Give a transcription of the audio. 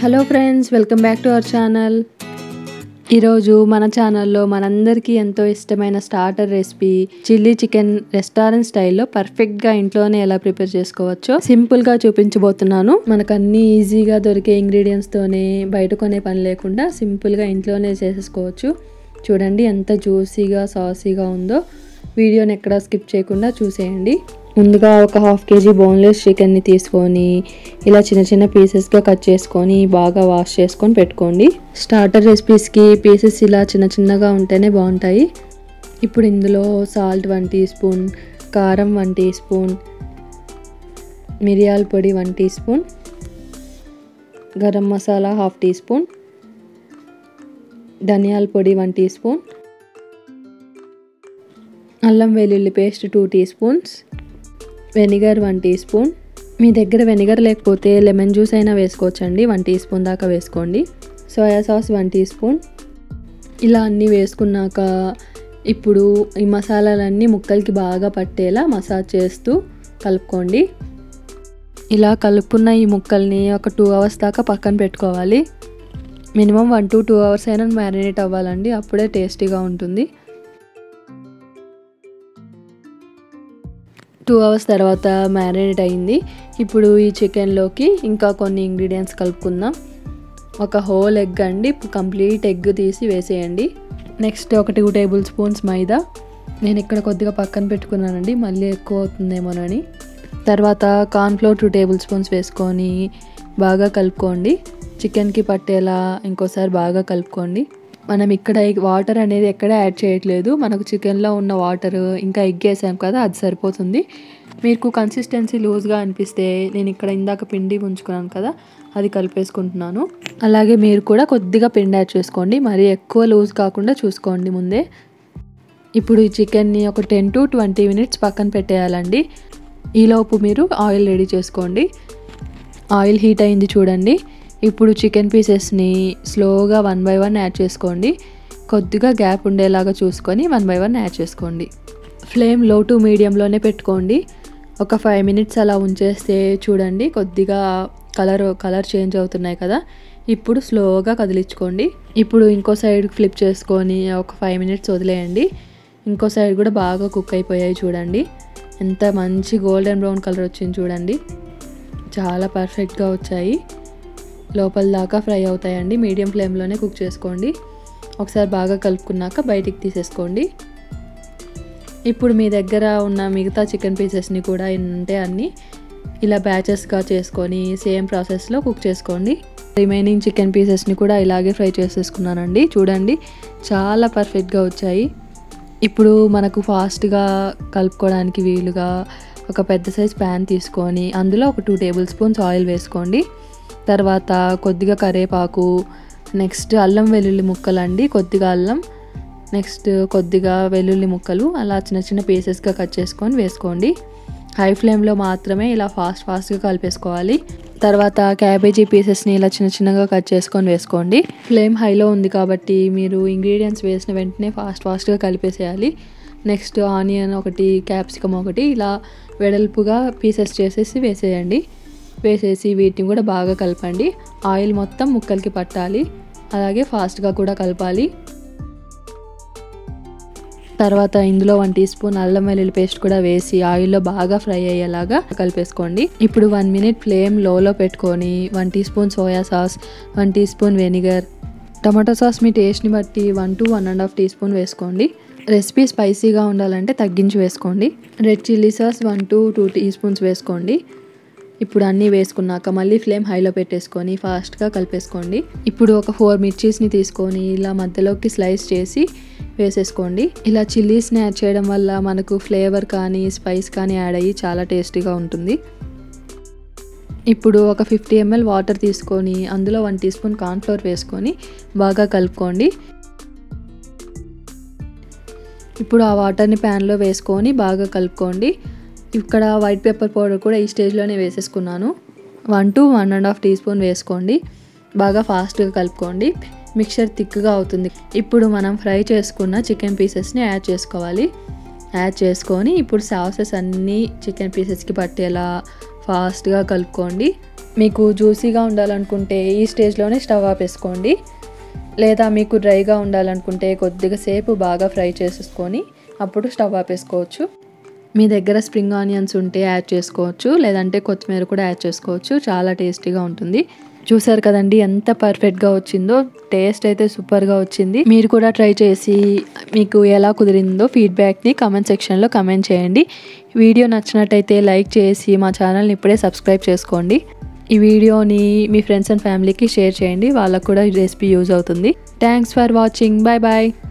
hello friends welcome back to our channel ఈరోజు మన ఛానల్లో మనందరికీ ఎంతో ఇష్టమైన starter recipe chilli chicken restaurant స్టైల్లో పర్ఫెక్ట్గా ఇంట్లోనే ఎలా ప్రిపేర్ చేసుకోవచ్చో సింపుల్గా చూపించబోతున్నాను మనకు అన్ని ఈజీగా దొరికే ఇంగ్రీడియంట్స్తోనే బయట కొనే పని లేకుండా సింపుల్గా ఇంట్లోనే చేసేసుకోవచ్చు చూడండి ఎంత జ్యూసీగా సాసీగా ఉందో వీడియోని ఎక్కడా స్కిప్ చేయకుండా చూసేయండి ముందుగా ఒక హాఫ్ కేజీ బోన్లెస్ చికెన్ని తీసుకొని ఇలా చిన్న చిన్న పీసెస్గా కట్ చేసుకొని బాగా వాష్ చేసుకొని పెట్టుకోండి స్టార్టర్ రెసిపీస్కి పీసెస్ ఇలా చిన్న చిన్నగా ఉంటేనే బాగుంటాయి ఇప్పుడు ఇందులో సాల్ట్ వన్ టీ స్పూన్ కారం వన్ టీ స్పూన్ మిరియాల పొడి one teaspoon garam masala half teaspoon ధనియాల పొడి వన్ టీ స్పూన్ అల్లం వెల్లుల్లి paste two teaspoons vinegar one teaspoon మీ దగ్గర వెనిగర్ లేకపోతే లెమన్ జ్యూస్ అయినా వేసుకోవచ్చండి వన్ టీ స్పూన్ దాకా వేసుకోండి soya sauce one teaspoon ఇలా అన్నీ వేసుకున్నాక ఇప్పుడు ఈ మసాలాలన్నీ ముక్కలకి బాగా పట్టేలా మసాజ్ చేస్తూ కలుపుకోండి ఇలా కలుపుకున్న ఈ ముక్కల్ని ఒక టూ అవర్స్ దాకా పక్కన పెట్టుకోవాలి minimum one to two hours అయినా మ్యారినేట్ అవ్వాలండి అప్పుడే టేస్టీగా ఉంటుంది టూ అవర్స్ తర్వాత మ్యారినేట్ అయింది ఇప్పుడు ఈ చికెన్లోకి ఇంకా కొన్ని ఇంగ్రీడియంట్స్ కలుపుకుందాం ఒక హోల్ ఎగ్ అండి కంప్లీట్ ఎగ్ తీసి వేసేయండి నెక్స్ట్ ఒక టూ టేబుల్ స్పూన్స్ మైదా నేను ఇక్కడ కొద్దిగా పక్కన పెట్టుకున్నానండి మళ్ళీ ఎక్కువ అవుతుందేమోనని తర్వాత కార్న్ఫ్లోర్ టూ టేబుల్ స్పూన్స్ వేసుకొని బాగా కలుపుకోండి చికెన్కి పట్టేలా ఇంకోసారి బాగా కలుపుకోండి మనం ఇక్కడ వాటర్ అనేది ఎక్కడ యాడ్ చేయట్లేదు మనకు చికెన్లో ఉన్న వాటర్ ఇంకా ఎగ్ వేసాం కదా అది సరిపోతుంది మీకు కన్సిస్టెన్సీ లూజ్గా అనిపిస్తే నేను ఇక్కడ ఇందాక పిండి ఉంచుకున్నాను కదా అది కలిపేసుకుంటున్నాను అలాగే మీరు కూడా కొద్దిగా పిండి యాడ్ చేసుకోండి మరీ ఎక్కువ లూజ్ కాకుండా చూసుకోండి ముందే ఇప్పుడు ఈ చికెన్ని ఒక టెన్ టు ట్వంటీ మినిట్స్ పక్కన పెట్టేయాలండి ఈలోపు మీరు ఆయిల్ రెడీ చేసుకోండి ఆయిల్ హీట్ అయింది చూడండి ఇప్పుడు చికెన్ పీసెస్ని స్లోగా వన్ బై వన్ యాడ్ చేసుకోండి కొద్దిగా గ్యాప్ ఉండేలాగా చూసుకొని వన్ బై వన్ యాడ్ చేసుకోండి ఫ్లేమ్ లో టు మీడియంలోనే పెట్టుకోండి ఒక ఫైవ్ మినిట్స్ అలా ఉంచేస్తే చూడండి కొద్దిగా కలర్ కలర్ చేంజ్ అవుతున్నాయి కదా ఇప్పుడు స్లోగా కదిలించుకోండి ఇప్పుడు ఇంకో సైడ్ ఫ్లిప్ చేసుకొని ఒక ఫైవ్ మినిట్స్ వదిలేయండి ఇంకో సైడ్ కూడా బాగా కుక్ అయిపోయాయి చూడండి ఎంత మంచి గోల్డెన్ బ్రౌన్ కలర్ వచ్చింది చూడండి చాలా పర్ఫెక్ట్గా వచ్చాయి లోపల దాకా ఫ్రై అవుతాయండి మీడియం ఫ్లేమ్లోనే కుక్ చేసుకోండి ఒకసారి బాగా కలుపుకున్నాక బయటికి తీసేసుకోండి ఇప్పుడు మీ దగ్గర ఉన్న మిగతా చికెన్ పీసెస్ని కూడా ఉంటే అన్నీ ఇలా బ్యాచెస్గా చేసుకొని సేమ్ ప్రాసెస్లో కుక్ చేసుకోండి రిమైనింగ్ చికెన్ పీసెస్ని కూడా ఇలాగే ఫ్రై చేసేసుకున్నానండి చూడండి చాలా పర్ఫెక్ట్గా వచ్చాయి ఇప్పుడు మనకు ఫాస్ట్గా కలుపుకోవడానికి వీలుగా ఒక పెద్ద సైజ్ ప్యాన్ తీసుకొని అందులో ఒక టూ టేబుల్ స్పూన్స్ ఆయిల్ వేసుకోండి తర్వాత కొద్దిగా కరేపాకు నెక్స్ట్ అల్లం వెల్లుల్లి ముక్కలు అండి కొద్దిగా అల్లం నెక్స్ట్ కొద్దిగా వెల్లుల్లి ముక్కలు అలా చిన్న చిన్న పీసెస్గా కట్ చేసుకొని వేసుకోండి హై ఫ్లేమ్లో మాత్రమే ఇలా ఫాస్ట్ ఫాస్ట్గా కలిపేసుకోవాలి తర్వాత క్యాబేజీ పీసెస్ని ఇలా చిన్న చిన్నగా కట్ చేసుకొని వేసుకోండి ఫ్లేమ్ హైలో ఉంది కాబట్టి మీరు ఇంగ్రీడియంట్స్ వేసిన వెంటనే ఫాస్ట్ ఫాస్ట్గా కలిపేసేయాలి నెక్స్ట్ ఆనియన్ ఒకటి క్యాప్సికమ్ ఒకటి ఇలా వెడల్పుగా పీసెస్ చేసేసి వేసేయండి వేసేసి వీటిని కూడా బాగా కలపండి ఆయిల్ మొత్తం ముక్కలకి పట్టాలి అలాగే ఫాస్ట్గా కూడా కలపాలి తర్వాత ఇందులో వన్ టీ స్పూన్ అల్లం వెల్లుల్లి పేస్ట్ కూడా వేసి ఆయిల్లో బాగా ఫ్రై అయ్యేలాగా కలిపేసుకోండి ఇప్పుడు వన్ మినిట్ ఫ్లేమ్ లోలో పెట్టుకొని one teaspoon soya sauce one teaspoon vinegar tomato sauce మీ టేస్ట్ని బట్టి one to one and half teaspoon వేసుకోండి రెసిపీ స్పైసీగా ఉండాలంటే తగ్గించి వేసుకోండి red chilli sauce one to two teaspoons వేసుకోండి ఇప్పుడు అన్నీ వేసుకున్నాక మళ్ళీ ఫ్లేమ్ హైలో పెట్టేసుకొని ఫాస్ట్గా కలిపేసుకోండి ఇప్పుడు ఒక ఫోర్ మిర్చీస్ని తీసుకొని ఇలా మధ్యలోకి స్లైస్ చేసి వేసేసుకోండి ఇలా చిల్లీస్ని యాడ్ చేయడం వల్ల మనకు ఫ్లేవర్ కానీ స్పైస్ కానీ యాడ్ అయ్యి చాలా టేస్టీగా ఉంటుంది ఇప్పుడు ఒక ఫిఫ్టీ ఎంఎల్ వాటర్ తీసుకొని అందులో వన్ టీ స్పూన్ కార్న్ఫ్లోర్ వేసుకొని బాగా కలుపుకోండి ఇప్పుడు ఆ వాటర్ని ప్యాన్లో వేసుకొని బాగా కలుపుకోండి ఇక్కడ వైట్ పెప్పర్ పౌడర్ కూడా ఈ స్టేజ్లోనే వేసేసుకున్నాను one to one and half teaspoon వేసుకోండి బాగా ఫాస్ట్గా కలుపుకోండి మిక్చర్ థిక్గా అవుతుంది ఇప్పుడు మనం ఫ్రై చేసుకున్న చికెన్ పీసెస్ని యాడ్ చేసుకోవాలి యాడ్ చేసుకొని ఇప్పుడు సాసెస్ అన్నీ చికెన్ పీసెస్కి పట్టేలా ఫాస్ట్గా కలుపుకోండి మీకు జ్యూసీగా ఉండాలనుకుంటే ఈ స్టేజ్లోనే స్టవ్ ఆపేసుకోండి లేదా మీకు డ్రైగా ఉండాలనుకుంటే కొద్దిగా సేపు బాగా ఫ్రై చేసేసుకొని అప్పుడు స్టవ్ ఆపేసుకోవచ్చు మీ దగ్గర స్ప్రింగ్ ఆనియన్స్ ఉంటే యాడ్ చేసుకోవచ్చు లేదంటే కొత్తిమీర కూడా యాడ్ చేసుకోవచ్చు చాలా టేస్టీగా ఉంటుంది చూసారు కదండి ఎంత పర్ఫెక్ట్గా వచ్చిందో టేస్ట్ అయితే సూపర్గా వచ్చింది మీరు కూడా ట్రై చేసి మీకు ఎలా కుదిరిందో ఫీడ్బ్యాక్ని కమెంట్ సెక్షన్లో కమెంట్ చేయండి వీడియో నచ్చినట్టయితే లైక్ చేసి మా ఛానల్ని ఇప్పుడే సబ్స్క్రైబ్ చేసుకోండి ఈ వీడియోని మీ ఫ్రెండ్స్ అండ్ ఫ్యామిలీకి షేర్ చేయండి వాళ్ళకు కూడా ఈ రెసిపీ యూజ్ అవుతుంది thanks for watching bye bye